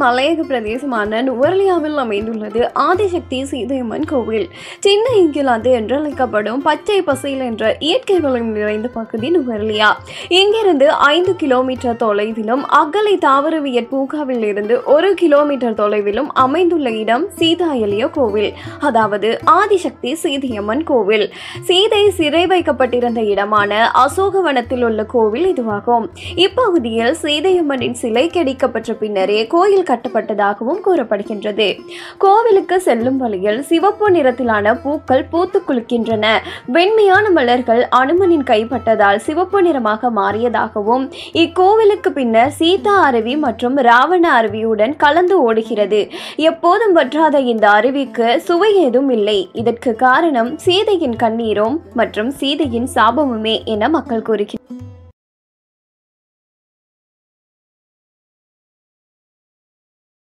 மலையக பிரதேசமான நுவர்லியாவில் அமைந்துள்ளது ஆதிசக்தி சீதையம்மன் கோவில் சின்ன இங்கிலாந்து என்றழைக்கப்படும் பச்சை பசையில் என்ற இயற்கை வளம் நிறைந்த பகுதி நுவர்லியா இங்கிருந்து ஐந்து கிலோமீட்டர் தொலைவிலும் அகலை தாவரவியற் பூங்காவில் இருந்து ஒரு கிலோமீட்டர் தொலைவிலும் அமைந்துள்ள இடம் சீதாயலிய கோவில் அதாவது ஆதிசக்தி சீதையம்மன் கோவில் சீதை சிறை வைக்கப்பட்டிருந்த இடமான அசோகவனத்தில் உள்ள கோவில் இதுவாகும் இப்பகுதியில் சீதையம்மனின் சிலை கிடைக்கப்பட்ட பின்னரே கோயில் கட்டப்பட்டதாகவும் கூறப்படுகின்றது கோவிலுக்கு செல்லும் வழியில் சிவப்பு நிறத்திலான பூக்கள் பூத்து குலுக்கின்றன வெண்மையான மலர்கள் அனுமனின் கைப்பட்டதால் சிவப்பு நிறமாக மாறியதாகவும் இக்கோவிலுக்கு பின்னர் சீதா அருவி மற்றும் ராவண அருவியுடன் கலந்து ஓடுகிறது எப்போதும் வற்றாத இந்த அருவிக்கு சுவை ஏதும் இல்லை இதற்கு காரணம் சீதையின் கண்ணீரும் மற்றும் சீதையின் சாபமுமே என மக்கள் கூறுகின்றனர்